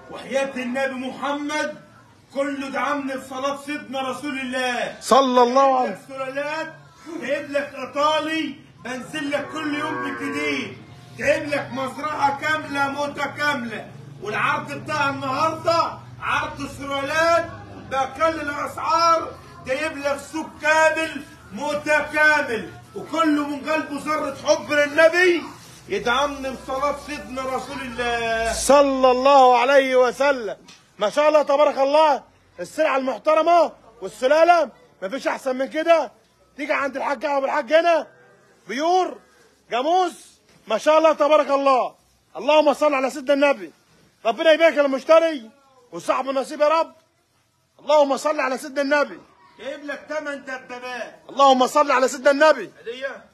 وحياة النبي محمد كله دعمني بصلاة سيدنا رسول الله صلى الله عليه لك سلالات جايب لك ايطالي بنزل لك كل يوم بجديد جايب لك مزرعه كامله متكامله والعرض بتاع النهارده عرض سلالات بأقل الاسعار جايب لك سوق كامل متكامل وكله من قلبه ذره حب للنبي يدعمني بصلاه سيدنا رسول الله صلى الله عليه وسلم ما شاء الله تبارك الله السلعة المحترمة والسلالة مفيش أحسن من كده تيجي عند الحاج أبو الحاج هنا بيور جاموس ما شاء الله تبارك الله اللهم صل على سيدنا النبي ربنا يبارك للمشتري وصاحب النصيب يا رب اللهم صل على سيدنا النبي جايب لك ثمان دبابات اللهم صل على سيدنا النبي هدية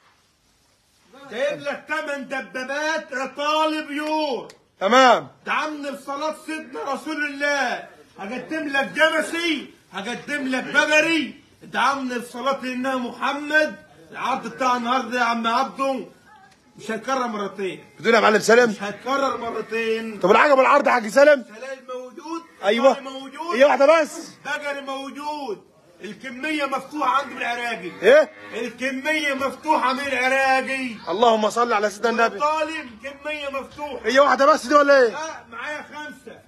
جايب لك ثمان دبابات ايطالي بيور تمام دعمني بصلاة سيدنا رسول الله هقدم لك جمسي هقدم لك بقري دعمني بصلاة سيدنا محمد العرض بتاع النهارده يا عم عبده مش هيتكرر مرتين بدون يا معلم سالم مش هيتكرر مرتين طب العجب العرض يا حاج سالم سلال موجود ايوه إيطالي موجود هي واحدة بس بقري موجود الكمية مفتوحة عند العراقي ايه الكمية مفتوحة من العراقي اللهم صل على سيدنا النبي طالب كمية مفتوحة هي واحدة بس دي ولا ايه؟ لا معايا خمسة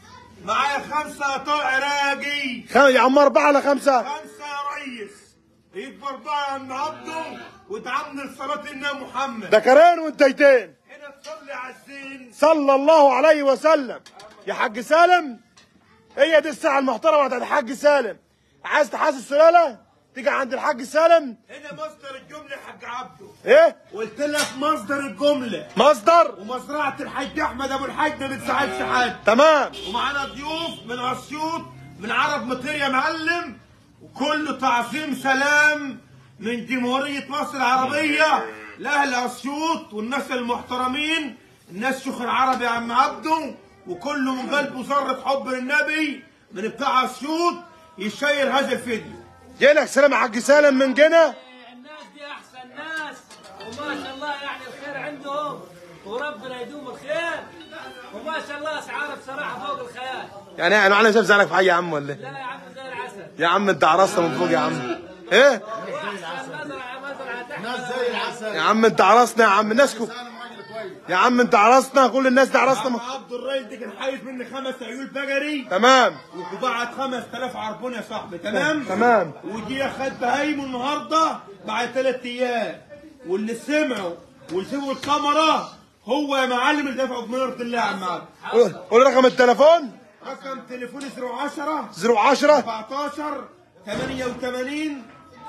معايا خمسة قطاع عراقي خم... يا عم أربعة ولا خمسة؟ خمسة يا ريس يكبر بقى عم عبده وتعمل الصلاة إنها محمد ذكرين وانتيتين هنا تصلي على الزين صلى الله عليه وسلم يا حاج سالم هي دي الساعة المحترمة بتاعت الحاج سالم عايز تحاسب السلالة تيجي عند الحاج سالم هنا مصدر الجملة يا حاج عبده ايه؟ قلت لك مصدر الجملة مصدر ومزرعة الحاج أحمد أبو الحاج ما بتزعلش حد تمام ومعانا ضيوف من اسيوط من عرب مطير يا معلم وكله تعظيم سلام من جمهورية مصر العربية لأهل أسيوط والناس المحترمين الناس شيخ العرب يا عم عبده وكله من قلبه ذرة حب للنبي من بتاع أسيوط يشير هذا الفيديو جاي لك سلام يا حاج سالم من جنة الناس دي احسن ناس وما شاء الله يعني الخير عندهم وربنا يدوم الخير وما شاء الله اسعار بصراحه فوق الخيال يعني انا انا شايف زعلك في حاجة يا عم ولا ايه؟ لا يا عم زي العسل يا عم انت عرسنا من فوق يا عم ايه؟ واحسن مزرعه مزرعه تحت ناس زي العسل يا عم انت عرسنا يا عم الناس كو- انا راجل كويس يا عم انت عرسنا كل الناس دي عم عرسنا عبد الراجل ده كان حايز مني خمس عيول بقري تمام وبعت 5000 عربون يا صاحبي تمام تمام. وجي اخد بهايمه النهارده بعد ثلاث ايام واللي سمعوا واللي سمعوا الكاميرا هو يا معلم اللي دفعوا بمنارة الله يا عم عبد. قول قول رقم التليفون رقم تليفوني 010 010 14 88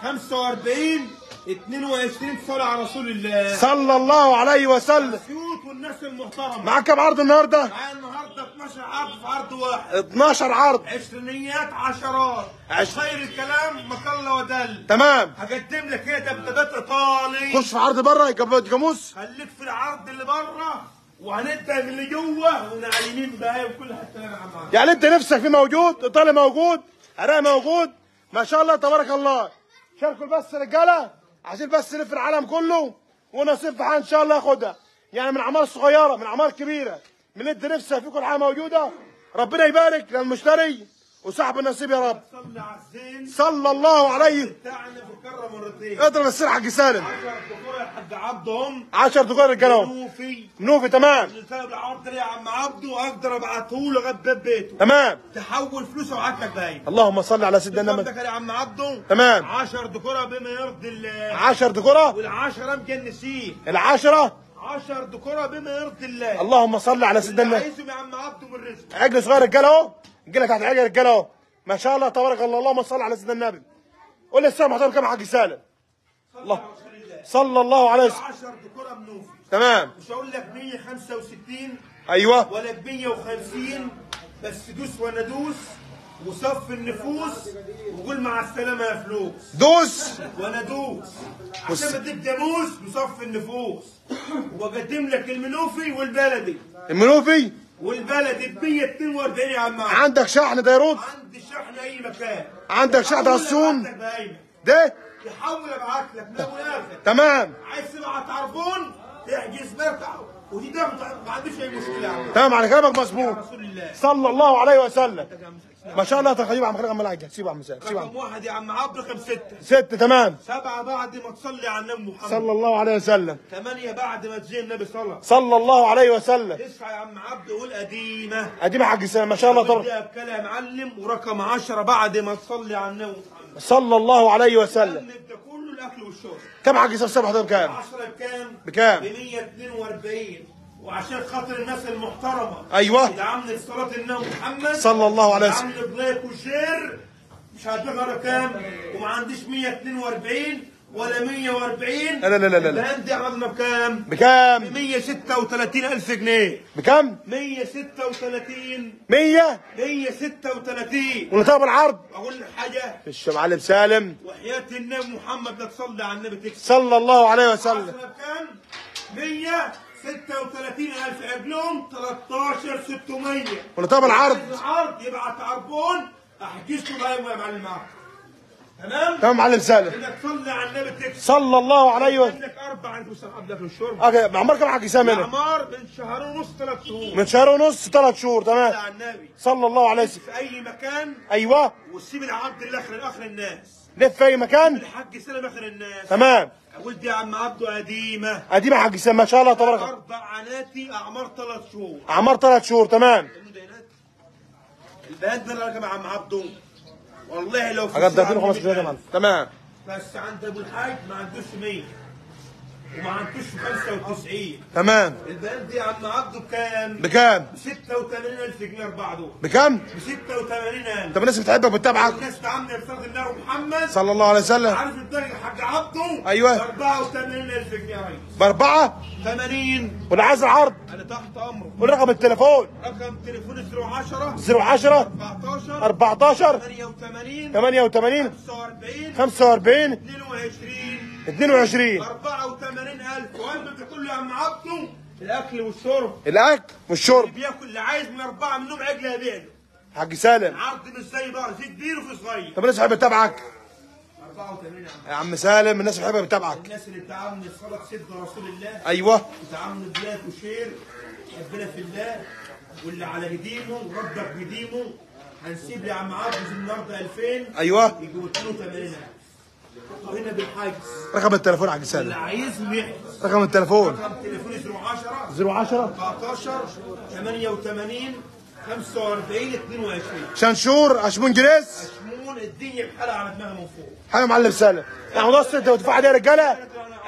45 22 صلاة على رسول الله صلى الله عليه وسلم سيوط والناس المحترمة معاك كام عرض النهارده؟ معايا النهارده 12 عرض في عرض واحد 12 عرض عشرينيات عشرات عش- خير الكلام مكلا ودل تمام هقدم لك هي دبدبات ايطالي خش في عرض بره يجاب- جاموس خليك في العرض اللي بره وهنبدا باللي جوه ونعلمين بقى وكل حته يا عم عبد. يعني انت نفسك في موجود ايطالي موجود عراق موجود ما شاء الله تبارك الله شاركوا بس رجاله عايزين بس نلف العالم كله ونصيب في حاجه ان شاء الله ياخدها يعني من اعمار صغيره من اعمار كبيره من اللي انت نفسك في كل حاجه موجوده ربنا يبارك للمشتري وصاحب النصيب يا رب صلي على الزين صلى الله عليه بتاعنا بكره مرتين اضرب السر حق سالم 10 دكتور يا حاج عبدهم 10 دقائق رجاله منوفي منوفي تمام الكتاب العرض ده يا عم عبده واقدر ابعته له لغايه باب بيته تمام تحول فلوسه وابعت لك باين اللهم صل على سيدنا النبي ده يا عم عبده تمام. 10 دكوره بما يرضي الله 10 دقائق والعشرة مجنسين العشرة 10 دكوره بما يرضي الله اللهم صل على سيدنا اللي النبي عايزهم يا عم عبده من رزق عجل صغير رجاله اهو رجاله تحت عجل رجاله اهو ما شاء الله تبارك الله اللهم صل على سيدنا النبي قول لي السلام محترم كام يا حاج سالم الله صلى الله عليه وسلم 10 دكوره منوفي تمام مش هقول لك 165 ايوه ولا ب 150 بس دوس وانا دوس وصف النفوس وقول مع السلامه يا فلوس دوس وانا دوس عشان ما تدي جاموس بصف النفوس واقدم لك المنوفي والبلدي المنوفي والبلدي ب 142 يا عم عبد. عندك شحن ديروت عندي شحن اي مكان عندك شحن حول عسون أبعت لك بهايمة. ده يحول ابعت لك من ابو الاخر تمام عايز تبعت عربون تحجز مرتع ودي ده ما عندوش اي مشكله يا عم تمام على كلامك مظبوط رسول الله صلى الله عليه وسلم ما شاء الله تخيب عم خليك عم الحاج سيبه عم سيبه سيبه عم رقم واحد يا عم عبد رقم ستة ست تمام سبعة بعد ما تصلي على النبي محمد صلى الله عليه وسلم ثمانية بعد ما تزين النبي صلى صلى الله عليه وسلم تسعة يا عم عبد قول قديمة قديم حق سلام ما شاء الله تبارك بديها بكلام يا معلم ورقم عشرة بعد ما تصلي على النبي محمد صلى الله عليه وسلم ده كله الاكل والشرب كم حق سلام سبحة بكام 10 بكام؟ بكام؟ ب 142 وعشان خاطر الناس المحترمه أيوة. يدعمني لصلاه النبي محمد صلى الله عليه وسلم. يدعمني بلايك وشير مش هتغير كام وما عنديش 142 ولا 140 لا لا لا لا لا. البلد دي عرضنا بكام؟ ب بكام 136 ألف جنيه بكم 136 100 136 ولا طلب العرض أقول لك حاجة الشيخ معلم سالم وحياة النبي محمد لا تصلي على النبي تكسب صلى الله عليه وسلم عشرة بكام؟ 136 ألف قبلهم 13 600 ولا طلب العرض العرض يبعت عربون أحجز له بقى يا معلم معاك تمام؟ تمام معلم سالم إنك تصلي على النبي تكسب صلى الله عليه وسلم عندك أربع عندك مستحب لك الشرب اوكي معمر كم حق سام هنا أعمار من شهرين ونص ثلاث شهور من شهر ونص ثلاث شهور تمام على النبي صلى الله عليه وسلم في أي مكان ايوه وسيب العبد الآخر لآخر الناس لف في اي مكان الحاج سلم آخر الناس تمام ولدي يا عم عبده قديمة قديم حق سام ما شاء الله تبارك الله. أربع عناتي أعمار ثلاث شهور اعمار ثلاث شهور تمام البنات ده اللي راكب عم عبده والله لو في حاجات الساعة ده 15 100 جنيه يا معلم تمام بس عند ابو الحاج ما عندوش 100 وما عندوش 95 تمام البنات دي يا عم عبده بكام؟ بكام ب 86000 جنيه اربعه دول بكام ب 86000 طب الناس بتحبك بتتابعك الناس تعامل بفرض الله محمد صلى الله عليه وسلم عارف الدرجه الحاج عبده أيوة. 84000 جنيه يا ريس باربعه 80 ولا عايز العرض انا تحت امره ورقم التليفون رقم تليفوني 010 010 14 14 88 88 45 45 22 22 84000 وقلبك تقول له يا عم عبده الاكل والشرب الاكل والشرب اللي بياكل اللي عايز من اربعه منهم عجله يبيع له حاج سالم العرض مش زي بعض في كبير وفي صغير طب الناس بتحب تتابعك 84 يا عم يا عم سالم الناس بتحب تتابعك الناس اللي بتعامل الصلاه سيدنا رسول الله ايوه بتعامل بلاك وشير ربنا في الله واللي على قديمه وربك قديمه هنسيب يا عم عبد النهارده 2000 ايوه يجيبوا 82000 وهنا بالحجز رقم التليفون حاج اللي سالم عايزهم يحجز رقم التليفون رقم تليفوني 010 010 14 88 45 22 شنشور اشمون جريس شمون الدنيا بحالها على دماغها من فوق حاجه معلم سالم يعني متوسط انت بتدفع دي يا رجاله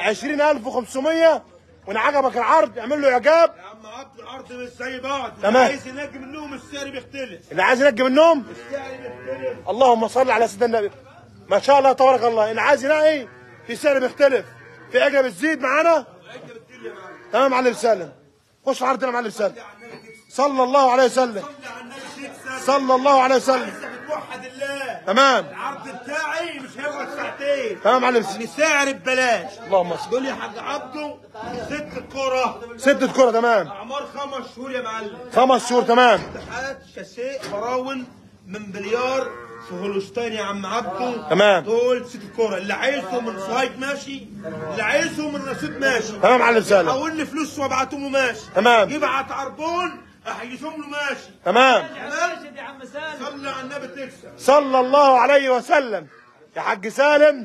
20500 وان عجبك العرض اعمل له اعجاب يا عم عبد العرض مش زي بعض تمام. اللي عايز ينجي منهم السعر بيختلف اللي عايز ينجي منهم السعر بيختلف اللهم صل على سيدنا النبي ما شاء الله تبارك الله اللي عايز ينقي في سعر بيختلف في عجله بتزيد معانا انت بتقول يا معلم تمام يا معلم سالم خش عرض يا معلم سالم على النبي تكسب صلى الله عليه وسلم صلي على النبي تكسب صلى الله عليه وسلم عايزك توحد الله تمام العرض بتاعي مش هيقعد ساعتين تمام يا معلم سالم سعر ببلاش اللهم صل قول يا حاج عبده ست الكرة ستة كرة تمام اعمار خمس شهور يا معلم خمس شهور تمام فتحات شاسيه براون من بليار في هولشتاين يا عم عبده تمام. دول ست الكرة اللي عايزهم من صهيب ماشي اللي عايزهم من رصيد ماشي تمام يا معلم سالم حول لي فلوس وابعتهم له ماشي تمام. يبعت عربون احيزهم له ماشي تمام راشد يا عم سالم صلي على النبي تكسب صلى الله عليه وسلم يا حاج سالم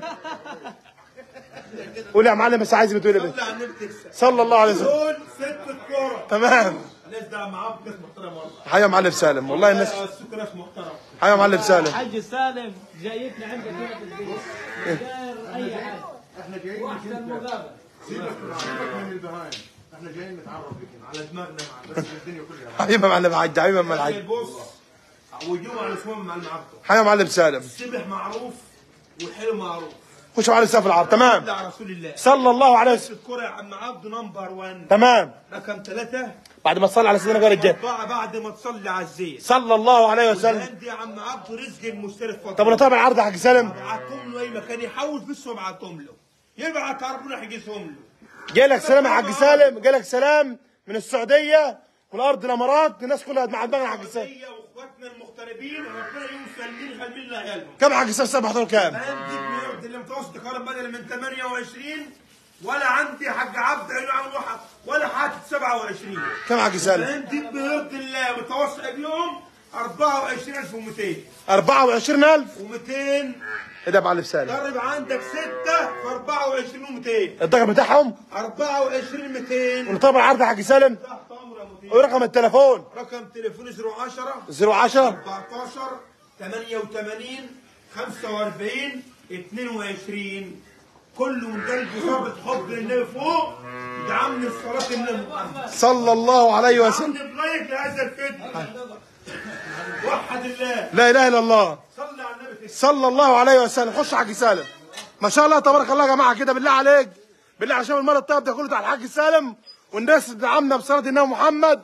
قول يا معلم بس عايز بتقول ايه صلي على النبي تكسب صلى الله عليه وسلم دول ست الكرة تمام الناس ده معاهم ناس محترمة والله حيا يا معلم سالم والله الناس السوق ناس محترمة حيا يا معلم سالم حج سالم جايتنا عندك هنا في البيت من غير اي حاجه احنا جايين واحسن مقابله سيبك سيبك من البهايم احنا جايين نتعرف بك على دماغنا مع بس الدنيا كلها حبيبي يا معلم حاج حبيبي يا معلم حاج بص وجوه على اسمهم مع المعبد حيا يا معلم سالم السبح معروف والحلو معروف خش يا معلم سالم في العرض تمام صلي على رسول الله صلى الله عليه وسلم الكرة يا عم عبد نمبر 1 تمام رقم ثلاثة بعد ما تصلي على سيدنا قال الجد أربعة بعد ما تصلي على الزيت صلى الله عليه وسلم عندي يا عم عبد رزق المشتري اتفضل طب ونتابع العرض يا حاج سالم ابعتهم له اي مكان يحول فلوس وابعتهم له يبعت ربنا يحجزهم له جالك سلام يا حاج سالم جالك سلام من السعوديه من ارض الامارات الناس كلها مع دماغنا يا حاج سالم هي واخواتنا المغتربين ربنا يوصل منها المنة عيالهم كم يا حاج سالم سامح حضور كام عندك بيرد اللي متوسط قارن بدل من 28 ولا عندي حاج عبد عينه عامل واحد ولا حاطط 27 كم حاج سالم عندي بيرضي الله متوسط اليوم 24200 24000 و200 ايه ده يا معلم سالم ضرب عندك 6 في 24 و200 الرقم بتاعهم 24 200 ونطبق العرض يا حاج سالم تحت امر يا مدير ورقم التليفون رقم تليفون 010 010 14 88 45 22 كله من قلب ثابت حب للنبي فوق يدعمني الصلاة النبي محمد صلى الله عليه وسلم عندي بلايك لهذا الفيديو وحد الله لا اله الا الله صلي على النبي كده. صلى الله عليه وسلم خش يا حاج سالم ما شاء الله تبارك الله يا جماعه كده بالله عليك بالله عشان المره الطيب ده كله بتاع الحاج سالم والناس تدعمنا بصلاه النبي محمد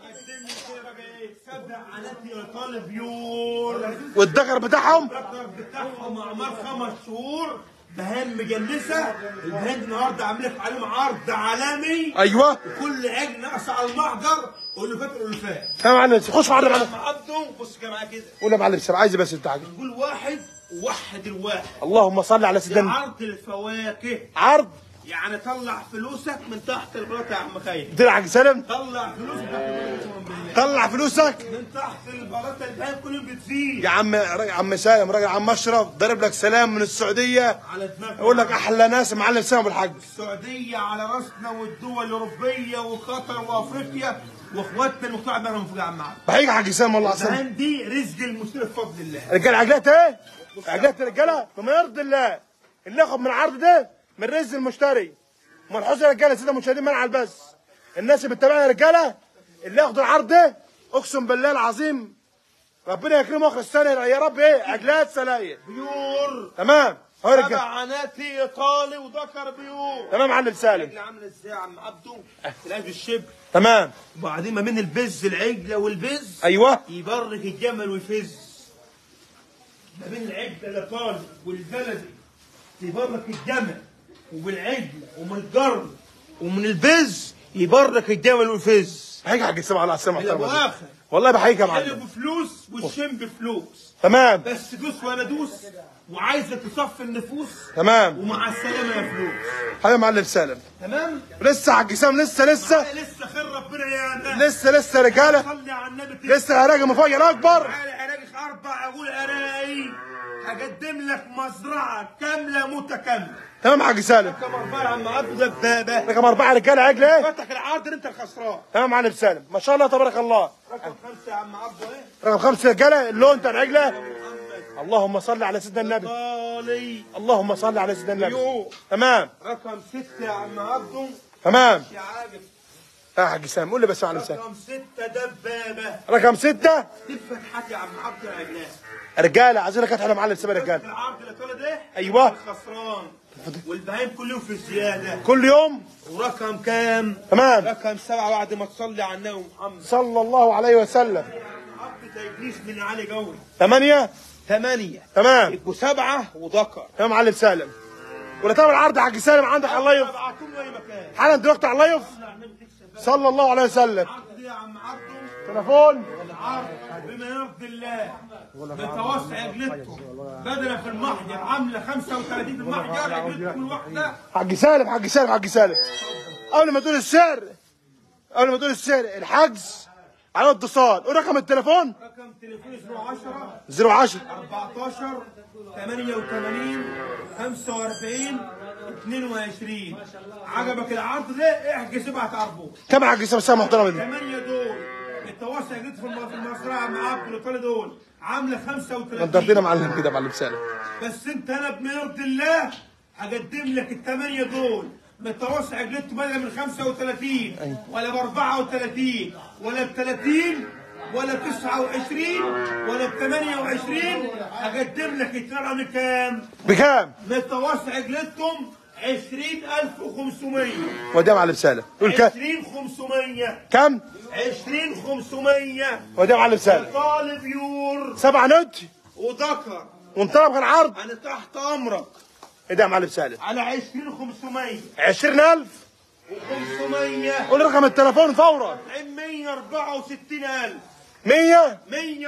سبع عناتي طالب يور والدكر بتاعهم الدكتور بتاعهم اعمار خمس شهور بهان مجلسه البهان النهارده عامل لك عليهم عرض عالمي ايوه كل عجل ناقص على المحجر قول له فات قول له فات يا معلم خش معلم معلم مع عبده بص كده معايا كده قول يا معلم سلام عايز بس بتاعك نقول واحد ووحد الواحد اللهم صل على سيدنا عرض الفواكه عرض يعني طلع فلوسك من تحت البلاطه يا عم خير دير يا حاج سالم طلع فلوسك بالله. طلع فلوسك من تحت البلاطه البهان كل يوم بتزيد يا عم راجل عم سالم راجل عم اشرف ضارب لك سلام من السعوديه على دماغك يقول لك احلى ناس معلم سالم بالحاج السعوديه على راسنا والدول الاوروبيه وقطر وافريقيا واخواتنا المجتمع بينهم في عم عبد بحييك يا حاج سالم والله عسلم البهان دي رزق المسلم بفضل الله رجاله عجلات ايه؟ عجلات الرجاله بما يرضي الله اللي ياخد من العرض ده من رزق المشتري ملحوظه يا رجاله سيدنا المشاهدين منع البث الناس اللي بتتابعنا يا رجاله اللي ياخدوا العرض ده اقسم بالله العظيم ربنا يكرمه اخر السنه يا رب ايه عجلات سلايه بيور تمام اهو يا سبع رجاله عناتي ايطالي وذكر بيور تمام يا معلم سالم العجله عامله ازاي يا عم عبده؟ تلاقي الشبر تمام وبعدين ما بين البز العجله والبز ايوه يبرك الجمل ويفز ما بين العجله الايطالي والبلدي يبرك الجمل وبالعجله ومن الجرن ومن البز يبرك الجمل ويفز بحييك يا حاج سامع الله على السلامه الى محترمة. اخر والله بحييك يا حلو معلم بفلوس والشم بفلوس تمام بس دوس وانا دوس وعايزه تصفي النفوس تمام ومع السلامه يا فلوس حبيبي يا معلم سالم تمام لسه حاج سالم لسه لسه لسه خير ربنا يا ناس لسه لسه يا رجاله صلي على النبي لسه هراجع مفاجاه اكبر تعالى عراقك اربع اقول عراقي هقدم لك مزرعه كامله متكامله تمام يا حاج سالم كم اربعه يا عم عبد دبابه رقم أربعة رجالة عجل إيه؟ فتك العرض انت الخسران تمام يا معلم سالم ما شاء الله تبارك الله رقم خمسه يا عم عبد ايه رقم خمسة رجالة اللون بتاع العجلة محمد اللهم صل على سيدنا النبي طالي اللهم صل على سيدنا النبي يو. تمام رقم سته يا عم عبده تمام يا عاجب يا حاج سالم قول لي بس يا معلم سالم رقم سته دبابه رقم ستة دي فتحات يا عم عبد العجلان رجالة عايزين لك على معلم سالم رجالة العرض اللي طالع ده أيوة. الخسران والبهايم كلهم في الزياده كل يوم ورقم كام؟ تمام رقم سبعه بعد ما تصلي على النبي محمد صلى الله عليه وسلم عبد تجليس من علي قوي ثمانية ثمانية تمام يبقوا سبعة وذكر تمام يا معلم سالم ولا تابع العرض يا حاج سالم عندك على اللايف ابعتهم اي مكان حالا دلوقتي على اللايف صلى الله عليه وسلم العرض دي يا عم عبده تليفون العرض بما يرضي الله بتوسع عجلتكم بدل في المحجر عامله 35 في المحجر عجلتكم الواحده حاج سالم حاج سالم حاج سالم قبل ما تقول السعر قبل ما تقول السعر الحجز على اتصال قول رقم التليفون رقم تليفون 010 010 14 88 45 22 عجبك العرض ده احجز ابعت عربون كم يا حاج سالم سامع محترم دي ثمانية دول التوسع جيت في الم- في المزرعة مع عبد الايطالي دول عاملة 35 نضرتنا معلم كده يا معلم سالم بس انت انا بما يرضي الله هقدم لك الثمانية دول متوسع جلدته بدل من 35 ولا ب 34 ولا ب 30 ولا ب 29 ولا ب 28 هقدم لك الترعة من كام؟ بكام؟ متوسع جلدتهم 20500 ودي يا معلم سالم قول كام 20500 كم 20500 ودي يا معلم سالم طالب يور سبعة نوت وذكر وانطلب العرض انا تحت امرك ايه ده يا معلم سالم على 20500 20000 و500 قول رقم التليفون فورا 164000 100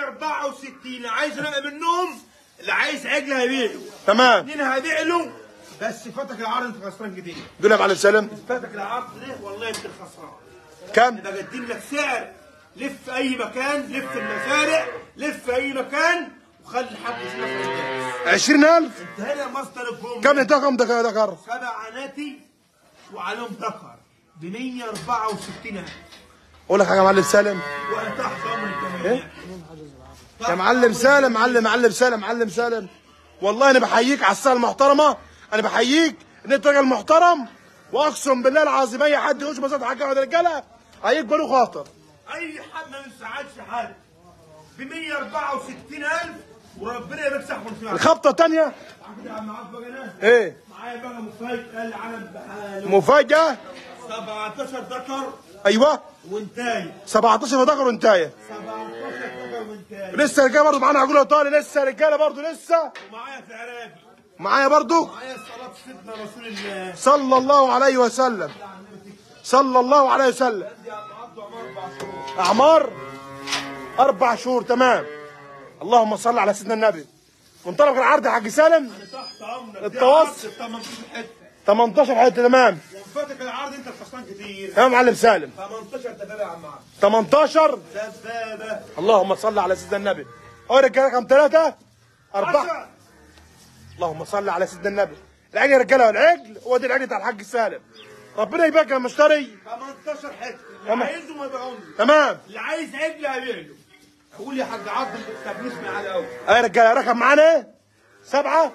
164 عايز نبقى منهم اللي عايز عجل هبيع له تمام اثنين هبيع له بس فاتك العرض انت خسران جديد دول يا معلم سالم فاتك العرض ده والله انت الخسران كم انا بقدم لك سعر لف اي مكان لف المزارع لف اي مكان وخلي الحاج يشوفك قدامك 20000 انت هنا مصدر الجمله كم انت كم ده ذكر سبع عناتي وعليهم ذكر ب 164000 اقول لك حاجه يا معلم سالم وانا تحت امر الجميع يا معلم سالم معلم معلم سالم معلم سالم والله انا بحييك على الساعه المحترمه انا بحييك ان انت راجل محترم واقسم بالله العظيم اي حد يخش مسافه حاجه ولا رجاله هيقبل له خاطر اي حد ما يساعدش حد ب 164000 وربنا يمسح من فيها الخبطه الثانيه عقد يا عم عبد بقى ايه معايا بقى مفاجأة قال العالم بحاله مفاجاه 17 ذكر ايوه وانتاي 17 ذكر وانتايه 17 ذكر وانتاي لسه رجاله برضه معانا عجوله ايطالي لسه رجاله برضه لسه ومعايا في عراقي معايا برضه معايا صلاة سيدنا رسول الله صلى الله عليه وسلم صلى الله عليه وسلم عندي يا عم عبد عمر اربع شهور اعمار اربع شهور تمام اللهم صل على سيدنا النبي منطلق العرض يا حاج سالم انا تحت امرك التوسط. 18 حته 18 حته تمام وفاتك العرض انت الخسران كتير يا معلم سالم 18 دبابه يا عم عبد 18 دبابه اللهم صل على سيدنا النبي هو رجاله كام ثلاثه اربعه 10 اللهم صل على سيدنا النبي العجل يا رجاله والعجل هو دي العجل بتاع الحاج سالم ربنا يبارك يا مشتري 18 حته اللي تمام. عايزه ما يبيعهم لي. تمام اللي عايز عجل هبيع له قول يا حاج عبد طب نسمع على الاول يا رجاله رقم معانا ايه؟ سبعه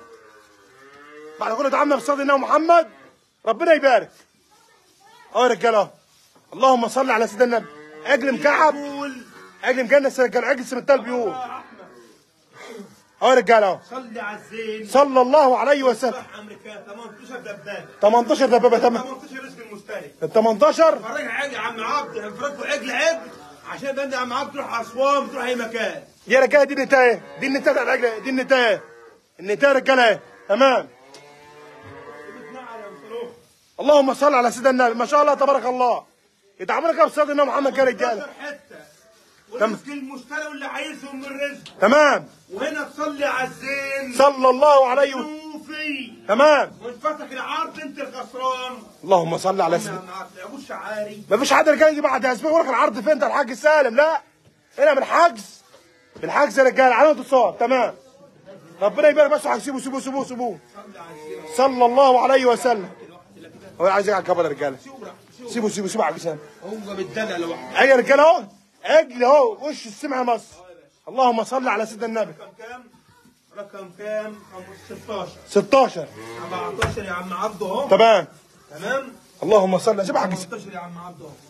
بعد كل دعمنا بصدر النبي محمد ربنا يبارك اه يا رجاله اللهم صل على سيدنا النبي عجل مكعب قول عجل مكنس يا رجاله عجل سمنتال بيور يا احمد اه يا رجاله صلي على الزين صلى الله عليه وسلم صح امريكان 18 دبابه 18 دبابه تمام 18 رزق المستهلك ال 18 فرج عجل يا عم عبد انفرجوا عجل عجل عشان بند يا عم عبد تروح اسوان تروح اي مكان يا رجاله دي النتايه دي النتايه بتاعت العجل دي النتايه النتايه يا رجاله اهي. تمام بتنعل يا مصروف اللهم صل على سيدنا النبي ما شاء الله تبارك الله يدعمنا كده بصدر النبي محمد يا رجاله 18 حته ورزق المشتري واللي عايزهم من رزق تمام وهنا تصلي على الزين صلى الله عليه وسلم شوفي تمام وانفتك العرض انت الخسران اللهم صل على يا سيدنا عم عبد يا ابو الشعاري ما فيش حد رجاله يجي بعد اسبوع يقول لك العرض فين ده الحاج سالم لا هنا بالحجز بالحجز يا رجاله علامه اتصال تمام ربنا يبارك بس سيبوه سيبوه سيبوه سيبوه صلى الله عليه وسلم هو عايز يقعد كبر يا رجاله سيبوا سيبوا سيبوا حاج سالم هو بيتدلع لوحده اي يا رجاله اهو عجل اهو وش السمع مصر اللهم صل على سيدنا النبي رقم كام؟ رقم كام؟ 16 16 17 يا عم عبده اهو تمام تمام اللهم صل سيبوا حاج سالم 18 يا عم عبده اهو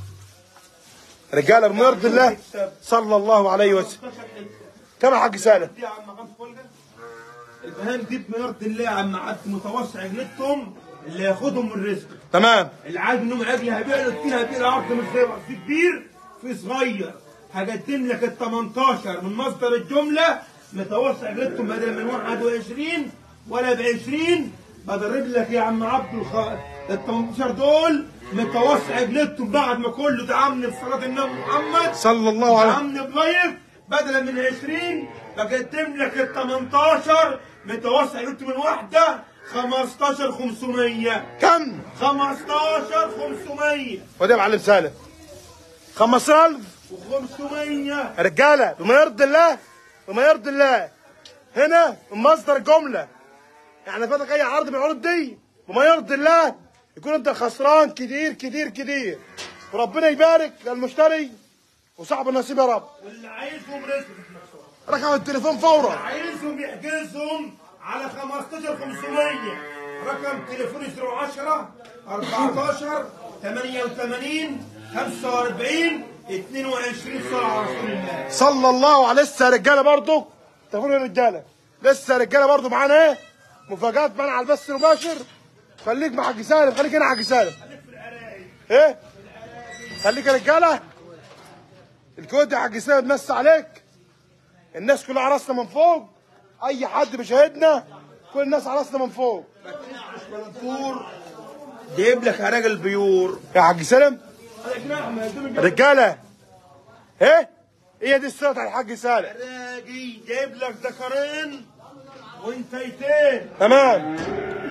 رجاله بمرض الله صلى الله عليه وسلم 16 حته كم يا حاج سالم دي يا عم خمس فولجة البهام دي بمرض الله يا عم عبد متوسع عجلتهم اللي ياخدهم من رزق تمام اللي عايز منهم عجل هبيع له التين هبيع له عرض مش زي بعض. في كبير في صغير هقدم لك ال 18 من مصدر الجمله متوسع عجلتهم بدل من 21 ولا ب 20 بضرب لك يا عم عبد الخ... ال 18 دول متوسع عجلتهم بعد ما كله دعمني بصلاه النبي محمد صلى الله عليه عم ضيف بدلا من 20 بقدم لك ال 18 متوسع قلت من واحده 15 500 كم 15 500 ودي يا معلم سالم 15000 و500 رجاله بما يرضي الله بما يرضي الله هنا مصدر جمله يعني فاتك اي عرض من العروض دي بما يرضي الله يكون انت خسران كتير كتير كتير وربنا يبارك للمشتري وصاحب النصيب يا رب واللي عايزهم رزق رقم التليفون فورا عايزهم يحجزهم على 15 500 رقم تليفوني 010 14 88 45 22 صلاه على رسول الله صلى الله على لسه يا رجاله برضه تليفون الرجاله لسه يا رجاله برضه معانا ايه مفاجات معانا على البث المباشر خليك مع حاج سالم خليك هنا يا حاج سالم ايه خليك يا رجاله الكود يا حاج سالم بنص عليك الناس كلها على راسنا من فوق اي حد بيشاهدنا كل الناس على راسنا من فوق بلنكور جايب لك عراج البيور يا حاج سالم على جناح ما يدوم رجاله ايه هي دي الصوره بتاع الحاج سالم عراجي جايب لك ذكرين وانتيتين تمام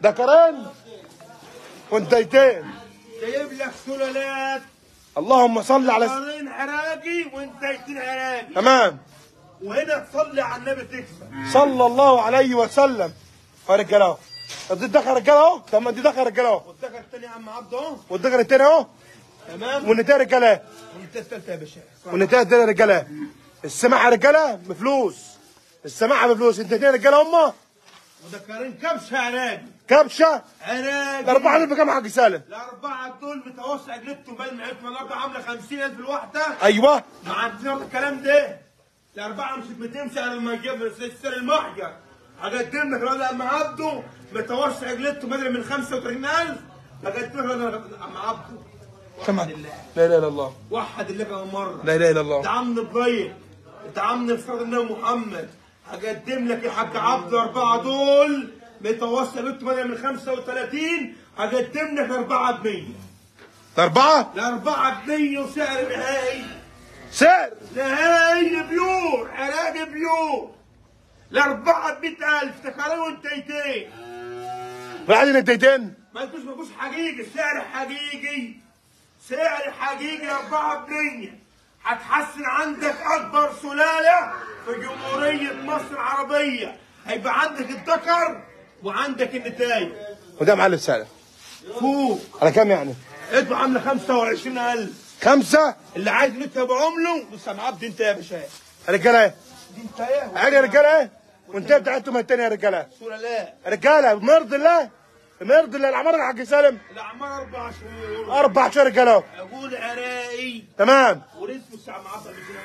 ذكرين وانتيتين جايب لك سلالات اللهم صل على س... قرين عراقي وانتيتين عراقي تمام وهنا تصلي على النبي تكسب صلى الله عليه وسلم يا رجاله اهو دي الدخل رجاله اهو تمام دي دخل رجاله اهو والذكر الثاني يا عم عبده اهو والدخل التاني اهو تمام والنتايه رجاله اهي. وانت الثالثه يا باشا والنتايه التانيه رجاله اهي. السماعه رجاله بفلوس السماعه بفلوس انتيتين رجاله هم وذكرين كبشه عراقي كبشه عراقي الاربعه دول بكام يا حاج سالم الأربعة دول متوسع جلدتهم بل معتهم الأربعة عاملة 50000 الواحدة ايوه ما عندنا الكلام ده الأربعة مش بتمشي على المجيب سر المحجر هقدم لك الواد عم عبده متوسع جلدته بدل من 35000 هقدم لك الواد عم عبده تمام وحد الله لا اله الا الله وحد الله كمان مرة لا اله الا الله دعمني بضيق دعمني بصدر النبي محمد هقدم لك يا حاج عبد الأربعة دول متوسع جلدته بدل من 35 هقدم لك أربعة ب 100 اربعه الأربعة بمية وسعر نهائي سعر نهائي بيور عراقي بيور الأربعة بمئة ألف تخيلوا وانتيتين بعدين انتيتين ما انتوش ما فيهوش حقيقي سعر حقيقي سعر حقيقي أربعة بمية هتحسن عندك أكبر سلالة في جمهورية مصر العربية هيبقى عندك الذكر وعندك النتايج وده معلم سالم فوق على كام يعني؟ ادوا عاملة 25000 خمسه اللي عايز نكتب بعمله بص يا عبد انت يا باشا رجاله ايه؟ دي انت ايه عادي يا رجاله ايه؟ وانت بتاعتهم التانية يا رجاله صورة لا رجاله بمرض الله بمرض الله العمارة يا حاج سالم الأعمار أربع شهور اربع شهور رجاله اهو أقول عراقي تمام ورزق الساعة مع عبد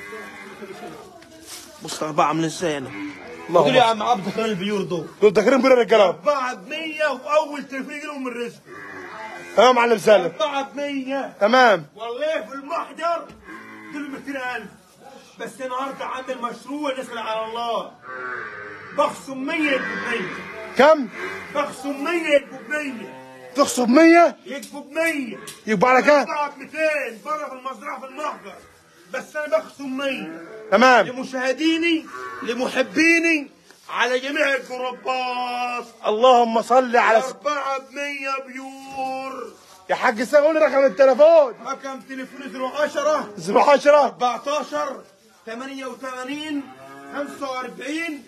بص أربعة من السنة اللهم قول يا عم عبد كان البيور دول دول داخلين بيقولوا رجاله اهو أربعة بمية وأول تلفين يجيلهم من رزق تمام يا معلم سالم أربعة بمية تمام والله في المحجر دول 200000 بس النهارده عامل مشروع نسأل على الله بخصم 100 يكتب 100 كم؟ بخصم 100 يكتب 100 تخصب 100 يكتب 100 يبقى على كام؟ بقى 200 بره في المزرعه في المحجر بس انا بخصم 100 تمام لمشاهديني لمحبيني على جميع الجروبات اللهم صل على س... أربعة بمية بيور يا حاج سالم قول لي رقم التليفون رقم تليفوني 010 010 14 88 45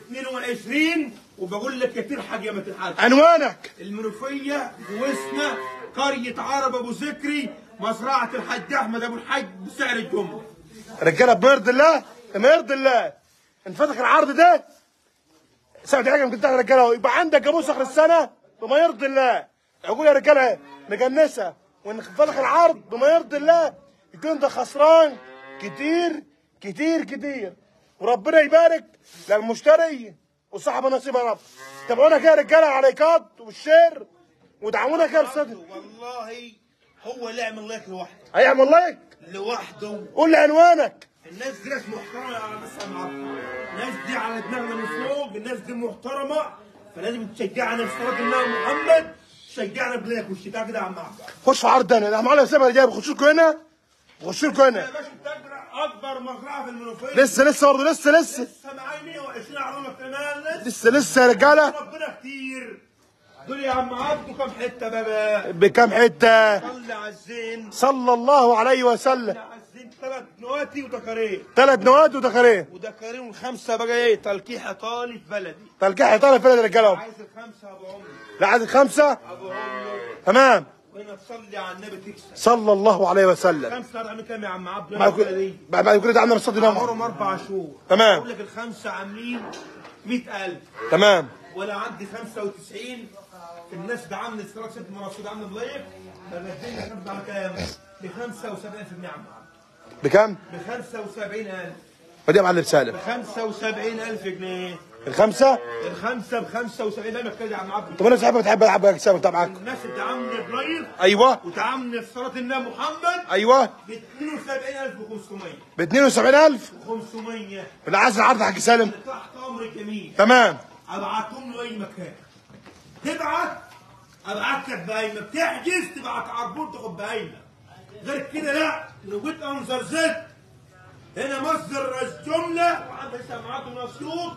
22 وبقول لك كتير حاجة يا ما تلحقش عنوانك المنوفية جوزنا قرية عرب أبو ذكري مزرعة الحاج أحمد أبو الحاج بسعر الجملة رجاله بمرض الله بمرض الله انفتح العرض ده سعد حاجه ممكن تاخد رجاله اهو يبقى عندك جاموس اخر السنه بما يرضي الله اقول يا رجاله نجنسها ونفتح العرض بما يرضي الله يكون انت خسران كتير كتير كتير وربنا يبارك للمشتري وصاحب النصيب يا رب تابعونا كده يا رجاله على الايقاظ والشير ودعمونا كده بصدر والله هو اللي يعمل لايك لوحده هيعمل لايك لوحده قول لي عنوانك الناس دي ناس محترمة على بس معاكم الناس دي على دماغنا من فوق الناس دي محترمة فلازم تشجعنا في صلاة النبي محمد تشجعنا بلاك والشتاء كده يا عم عبد خش في عرض انا ده معلم سامر جايب خش لكم هنا خش لكم يا هنا باشا بتجرى اكبر مزرعة في المنوفية لسه لسه برضه لسه لسه لسه معايا 120 عروضة كمان لسه لسه يا رجاله ربنا كتير دول يا عم عبده كام حتة بابا بكام حته صلي على الزين صلى الله عليه وسلم صلي على الزين ثلاث نواتي ودكارين ثلاث نواد ودخلين ودكارين والخمسة بقى ايه تلقيح ايطالي في بلدي تلقيح طالع فين يا رجاله عايز الخمسة ابو عمر لا عايز الخمسه ابو عمر تمام وهنا تصلي على النبي تكسب صلى الله عليه وسلم خمسة عاملين كام يا عم عبد بعد الله كل بعد بعد كل ده عندنا الصدر نوم عمرهم أربع شهور تمام. أقول لك الخمسة عاملين 100000 تمام ولا عندي 95 في الناس ده عامل استراك ست مناصب عامل ضيق فبدلنا خمسة على كام؟ ب 75000 جنيه يا عم عبد بكام؟ ب 75000 ودي يا معلم سالم ب 75000 جنيه الخمسه الخمسة ب 75000 كده يا عم عبد طب انا صاحبي بتحب العب يا سالم تبعك الناس اللي عامله بلايف ايوه وتعامل في صلاة النبي محمد ايوه ب 72500 ب 72000 500 اللي عايز العرض يا حاج سالم تحت امر الجميع تمام ابعتهم له اي مكان تبعت ابعت لك بقايمه بتحجز تبعت عربون تاخد بقايمه غير كده لا لو جيت انظر زد هنا مصدر راس جمله وعندك سماعات ونصيوط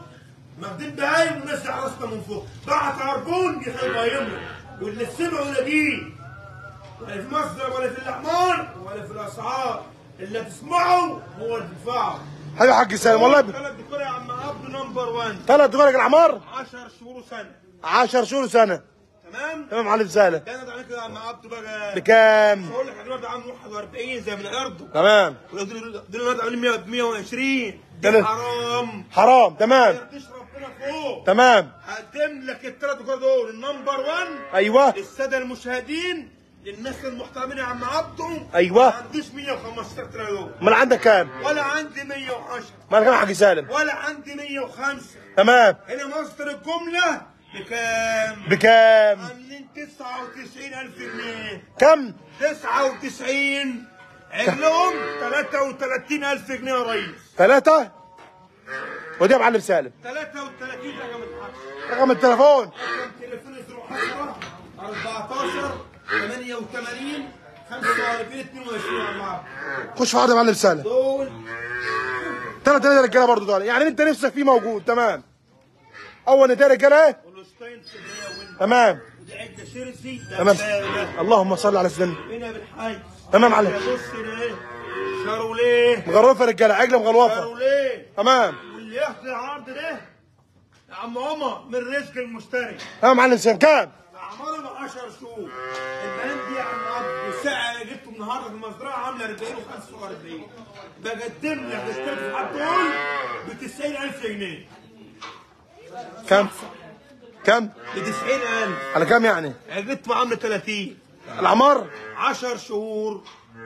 ماخدين بهايم وناس على راسنا من فوق بعت عربون يخلوا بهايمهم واللي سمعوا لاقيه ولا في مصدر ولا في الاحمر ولا في الاسعار اللي تسمعه هو اللي تدفعه حبيبي يا حاج سالم والله ب... ثلاث دكتور يا عم عبد نمبر 1 ثلاث دقائق العمار 10 شهور وسنه 10 شهور سنه تمام تمام معلم سالم ده انا عليك يا عم عبد بقى بكام بقول لك دلوقتي عامل 41 زي من عرضه تمام دول دلوقتي عاملين 100 120 ده ده لا. حرام حرام تمام يرضيش ربنا فوق تمام هقدم لك الثلاث دكتور دول النمبر 1 ايوه للساده المشاهدين للناس المحترمين يا عم عبده أيوة. ما عنديش 115 دول امال عندك كام ولا عندي 110 مالك كام يا حاج سالم ولا عندي 105 تمام هنا مصدر الجمله بكام؟ بكام عاملين 99000 جنيه كم 99 عجلهم 33000 جنيه يا ريس ثلاثة ودي يا معلم سالم 33 رقم الحق رقم التليفون رقم تليفون 010 14 88 45 22 يا جماعه خش في عرض يا معلم سالم دول ثلاثة ثلاثة رجالة برضه دول يعني انت نفسك فيه موجود تمام اول نتاية رجالة ايه هولشتاين سريه وين تمام ودي عده شيرسي ده تمام بتاع- اللهم صل على سيدنا هنا بالحي تمام عليك. بص هنا ايه شاروليه مغروفة رجالة عجلة مغلوفة شاروليه تمام واللي ياخد العرض ده يا عم عمر من رزق المشتري تمام يا معلم سالم كام اعمارهم 10 شهور البنات دي يا عم عبد الساعه اللي جبته النهارده في المزرعه عامله 40 و45 بقدم لك اشترك في حد دول ب 90000 جنيه كام كام ب 90000 على كام يعني عجبت عامله 30 العمار 10 شهور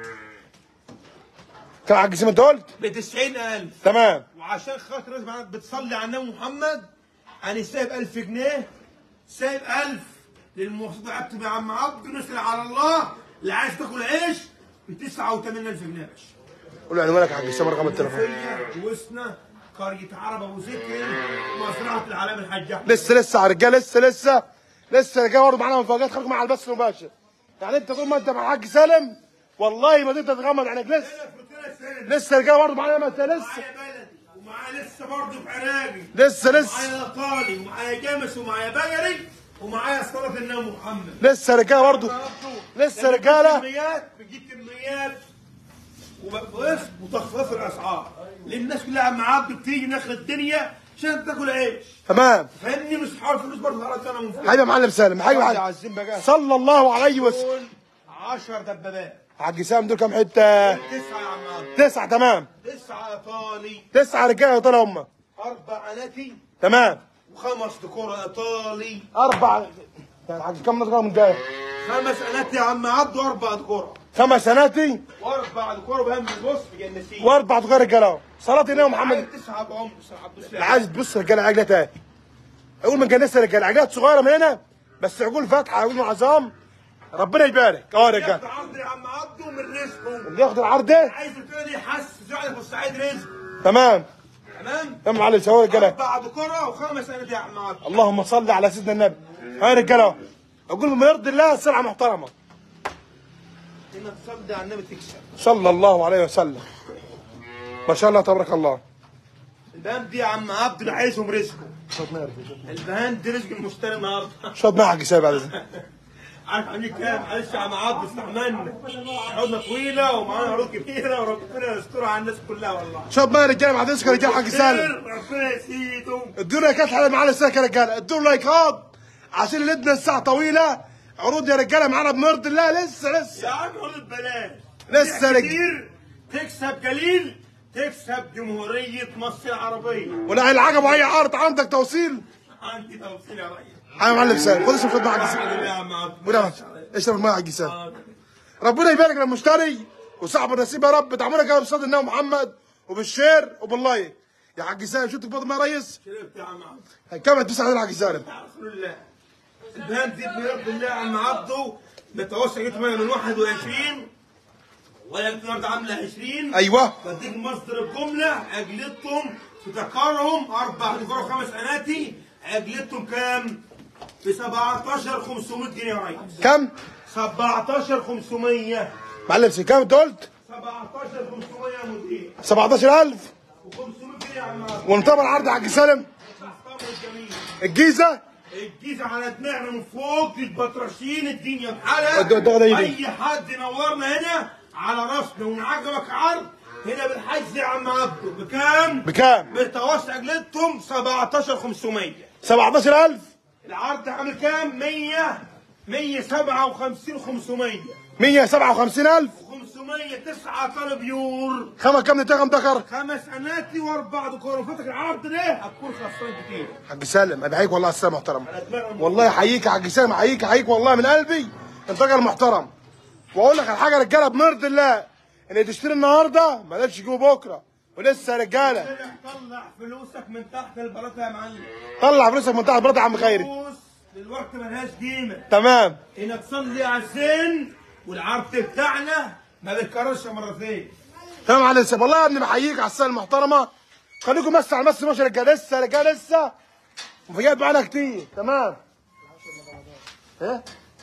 كام حاج سيم انت قلت ب 90000 تمام وعشان خاطر الناس معاك بتصلي على النبي محمد انا سايب 1000 جنيه سايب 1000 للمواصلات عبد يا عم عبد نسال على الله اللي عايز تاكل عيش ب 89000 جنيه يا باشا قول له عنوانك يا حاج سيم رقم التليفون فيا وسنا قرية عرب ابو ذكري مزرعة العلام الحاج احمد لسه لسه على الرجاله لسه لسه لسه رجاله برضه معانا مفاجات خليكم مع البث المباشر يعني انت طول ما انت مع الحاج سالم والله ما تقدر تغمض عينك لسه لسه رجاله برضه معانا ما انت لسه معايا بلدي ومعايا لسه برضه في عراقي لسه لسه معايا ايطالي ومعايا جامس ومعايا بجري ومعايا صلاة النبي محمد لسه رجاله برضه لسه رجاله كميات بتجيب كميات وبص وتخفيض الاسعار لان الناس كلها عم عبد بتيجي ناخد الدنيا عشان تاكل عيش تمام فاهمني مش حوار فلوس برضه على انا من فوق حبيبي يا معلم سالم حبيبي يا حاج عزيم بقى صلى الله عليه وسلم دول 10 دبابات حاج سالم دول كام حته تسعة يا عم عبد تسعه تمام تسعة ايطالي تسعه رجاله يا ترى هم اربع اناتي تمام وخمس دكور ايطالي اربع يعني حاج كم نقطه من جايه خمس اناتي يا عم عبد واربع دكور خمس سناتي واربع دكور بهم بص جنسين واربع دقائق رجاله صلاه النبي محمد عايز تسعة بعمر تسعة عبد السلام عايز تبص رجاله عجله تاني اقول من جنسه رجاله عجلات صغيره من هنا بس عقول فاتحه عقول معظم ربنا يبارك اه يا ياخد رجاله عرض يا عم عبده من رزقه اللي ياخد العرض ده عايز الفئه دي يحسس يعني بورسعيد رزق تمام تمام تمام معلم سوا رجاله اربع دكورة وخمس اناتي يا عم عبده اللهم صل على سيدنا النبي ها يا رجاله اقول بما يرضي الله سلعه محترمه انك تصدي على النبي تكسب صلى الله عليه وسلم ما شاء الله تبارك الله البهام دي يا عم عبده اللي عايزهم رزقه البهام دي رزق المشتري النهارده شوط معك حساب بعد اذنك عارف عاملين كام؟ معلش يا عم عبد استحملنا عودنا طويله ومعانا عروض كبيره وربنا يسترها على الناس كلها والله شوط معي يا رجاله بعد اذنك يا رجاله حق سالم ربنا يسيدهم ادوا لايكات على معانا الساكه يا رجاله ادوا لايكات عشان لدنا الساعه طويله عروض يا رجاله معانا بمرض الله لسه لسه يا عم عروض ببلاش لسه بيع رج- كتير تكسب قليل تكسب جمهوريه مصر العربيه ولا العجب اي عرض عندك توصيل عندي توصيل يا ريس يا معلم سالم خد اسم خدمه حق الحمد سالم لله يا عم عبد ولا اشرب الماء حق سالم ربنا يبارك للمشتري وصاحب النصيب يا رب تعملنا كده بصدر النبي محمد وبالشير وباللايك يا حاج سالم شفت بطل ما يا ريس شربت يا عم عبد كم تدوس على حق سالم الحمد لله البهام دي بيرضي الله يا عم عبده متوسع جبت من 21 ولا جبت النهارده عامله 20 ايوه بديك مصدر الجملة عجلتهم في تكرهم أربع دكار وخمس أناتي عجلتهم كام؟ ب 17 500 جنيه يا ريس كم 17 500 معلم سي كم انت قلت 17 500 يا مدير 17000 و500 جنيه يا عم عبد. ونطبع العرض حق سالم الجيزه الجيزه على دماغنا من فوق البطرشين الدنيا بحالها ده- ده- ده- ده- اي حد ينورنا هنا على راسنا وان عجبك عرض هنا بالحج يا عم عبده بكام؟ بكام بتوسع عجلتهم 17500 17000 العرض عامل كام؟ 100 157 500 157500 500 9 طالب يور خمس كام نتاخم دكر خمس اناتي واربع دكور وفتك العرض ده هتكون خسران كتير حاج سالم انا بحييك والله على السلامه محترم على دماغنا والله احييك يا حاج سالم احييك احييك والله من قلبي انت راجل محترم واقول لك على حاجه يا رجاله بمرض الله اللي تشتري النهارده ما قدرش يجيبه بكره ولسه يا رجاله طلع فلوسك من تحت البلاطه يا معلم طلع فلوسك من تحت برضه يا عم خيري فلوس دلوقتي ملهاش قيمه تمام انك تصلي على الزين والعرض بتاعنا ما بيتكررش مرتين تمام يا علي السلام والله يا ابني بحييك على السنه المحترمه خليكم بس على المس ماشي يا رجاله لسه يا رجاله لسه وفيات معانا كتير تمام ايه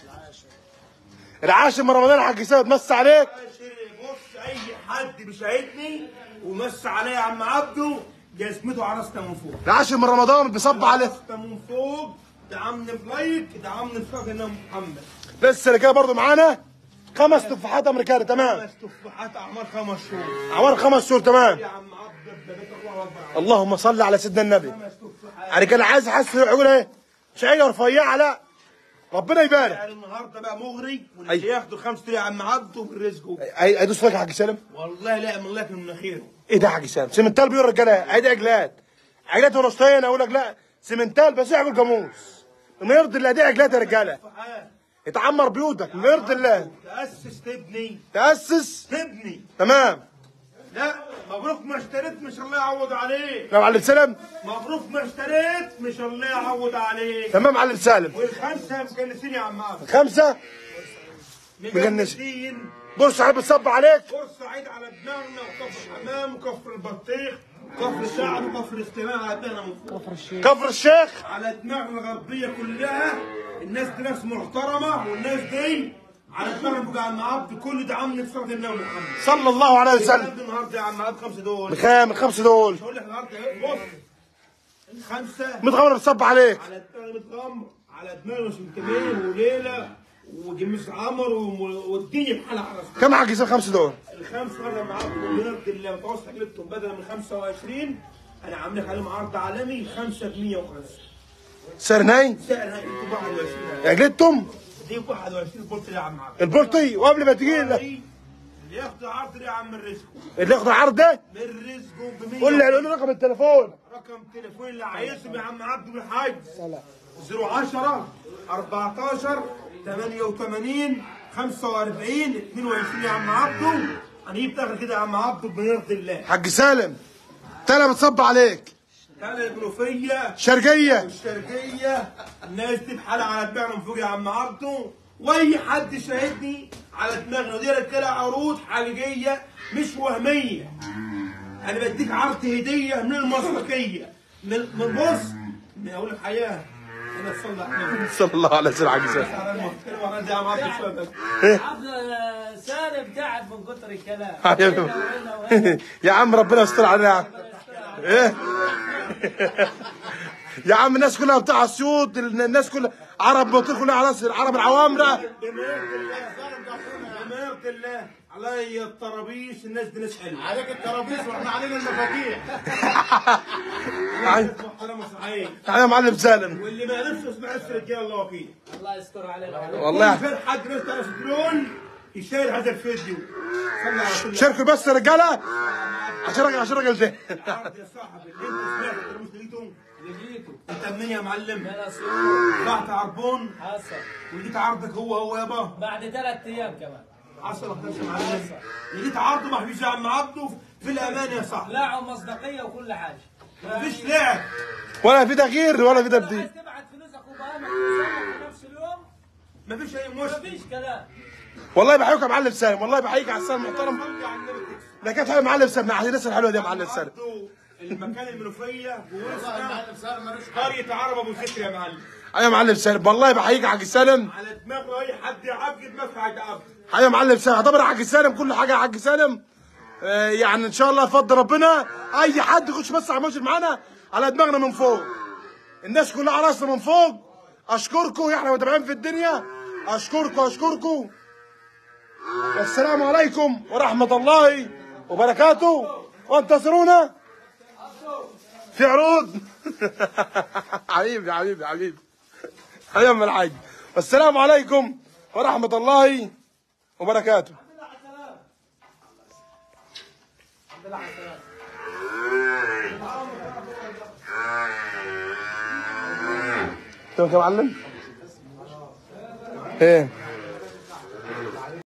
العاشر من رمضان يا حاج سيد مس عليك بص اي حد بيشاهدني ومس عليا يا عم عبده جزمته على راسنا من فوق العاشر من رمضان بيصب عليه راسنا من فوق دعمني بلايك دعمني بفرق محمد لسه رجاله برضه معانا خمس تفاحات امريكاني تمام خمس تفاحات اعمار خمس شهور عمر خمس شهور تمام يا عم عبده ده بيت الله اكبر عليك. اللهم صل على سيدنا النبي خمس تفاحات يا رجاله عايز احس يقول ايه شعيره رفيعه لا ربنا يبارك يعني النهارده بقى مغري واللي أي. ياخدوا خمسه يا عم عبده من رزقه هي- هيدوس لك يا حاج سالم والله لا من لك من خيره ايه ده يا حاج سالم سمنتال بيقول رجاله عيد عجلات عجلات ونصين اقول لك لا سمنتال بس يعمل جاموس ما يرضي الله دي عجلات يا رجاله تفاحات يتعمر بيوتك ما يرضي الله تاسس تبني تاسس تبني تمام لا مبروك ما اشتريت مش الله يعوض عليك يا معلم سالم مبروك ما اشتريت مش الله يعوض عليك تمام معلم سالم والخمسه مكنسين يا عم عبد خمسه مجنس. مجنسين بص صاحب الصب عليك فرصة عيد على دماغنا وكفر الحمام وكفر البطيخ وكفر الشعب وكفر الاستماع على دماغنا من فوق كفر الشيخ على دماغنا الغربية كلها الناس دي ناس محترمة والناس دي على دماغنا فوق يا عم عبد كل ده عم نفسك النبي محمد صلى الله عليه وسلم الكلام ده النهارده يا عم عبد خمسة دول بخام الخمسه دول مش هقول لك النهارده ايه بص الخمسة متغمر الصب عليك على دماغ متغمر على دماغ مش انتباه وليلة وجميس عمر وم- والدنيا بحالها على راسنا كم يا حاج سالم خمسه دول الخمس مرة معاكم بنرد اللي متوسط جبتهم بدل من 25 انا عامل لك عليهم عرض عالمي 5 ب 105 سعر ناي سعر هاي انتوا 21 عجلتهم دي 21 قلت يا عم عبد البلطي وقبل ما تجي اللي ياخد عرض ده يا عم الرزق اللي ياخد العرض ده من رزقه ب 100 قول لي قول لي رقم التليفون رقم تليفون اللي عايزهم يا عم عبده بالحاج 010 14 88 45 22 يا عم عبده هنجيب داخل كده يا عم عبده بيرضي الله حاج سالم تلا بتصب عليك تعالى الجنوفية شرقيه الشرقية الناس دي بحالها على دماغنا من فوق يا عم عبده واي حد شاهدني على دماغنا ودي رجاله عروض حقيقية مش وهمية انا بديك عرض هدية من المصداقية من من بص من اقول الحياة انا اتصلى على صلى الله عليه وسلم حاج سالم على المحترم وانا زي عم عبد شوية بس عبد سالم تعب من كتر الكلام هنا وهنا وهنا. يا عم ربنا يستر علينا يا عم ايه يا عم الناس كلها بتاع اسيوط الناس كلها عرب بطير كلها على راسي العرب العوامره بمرض الله بمرض الله علي الطرابيش الناس دي ناس حلوه عليك الترابيز واحنا علينا المفاتيح ناس محترمه صحيح يا معلم سالم واللي ما يعرفش يسمع اسم رجال الله وكيل الله يستر علينا والله كل حد ناس تعرف درون يشير هذا الفيديو صلى على كل شاركوا بس يا رجاله عشان راجل عشان راجل ده عرض يا صاحبي اللي انت سمعت الترمس لقيته لقيته انت منين يا معلم؟ من اسيوط طلعت عربون حصل ولقيت عرضك هو هو يابا بعد ثلاث ايام كمان حصل ولا يا معلم لقيت عرضه محبوس يا عم عبده في الامان يا صاحبي لا مصداقيه وكل حاجه مفيش لعب ولا في تغيير ولا في لو تبديل عايز تبعت فلوسك وبامك وتصرف في نفس اليوم مفيش اي مشكله مفيش كلام والله بحييك يا معلم سالم والله بحييك على السلام المحترم صلي على النبي تكسب ده كانت حلوه معلم سالم عايزين الناس الحلوه دي يا معلم سالم عبده المكان المنوفيه بورسنا المعلم سالم ملوش قريه عرب ابو ذكر يا معلم ايوه يا معلم سالم والله بحييك يا حاج سالم على دماغه اي حد يعقد دماغه هيتعقد ايوه يا معلم سالم اعتبر يا حاج سالم كل حاجه يا حاج سالم آه، يعني ان شاء الله يفضل ربنا اي حد يخش بس على الموشن معانا على دماغنا من فوق الناس كلها على راسنا من فوق اشكركم احنا متابعين في الدنيا اشكركم اشكركم والسلام عليكم ورحمه الله وبركاته وانتصرونا في عروض حبيبي حبيبي حبيبي حبيبي يا أم الحاج والسلام عليكم ورحمه الله وبركاته تمام يا معلم ايه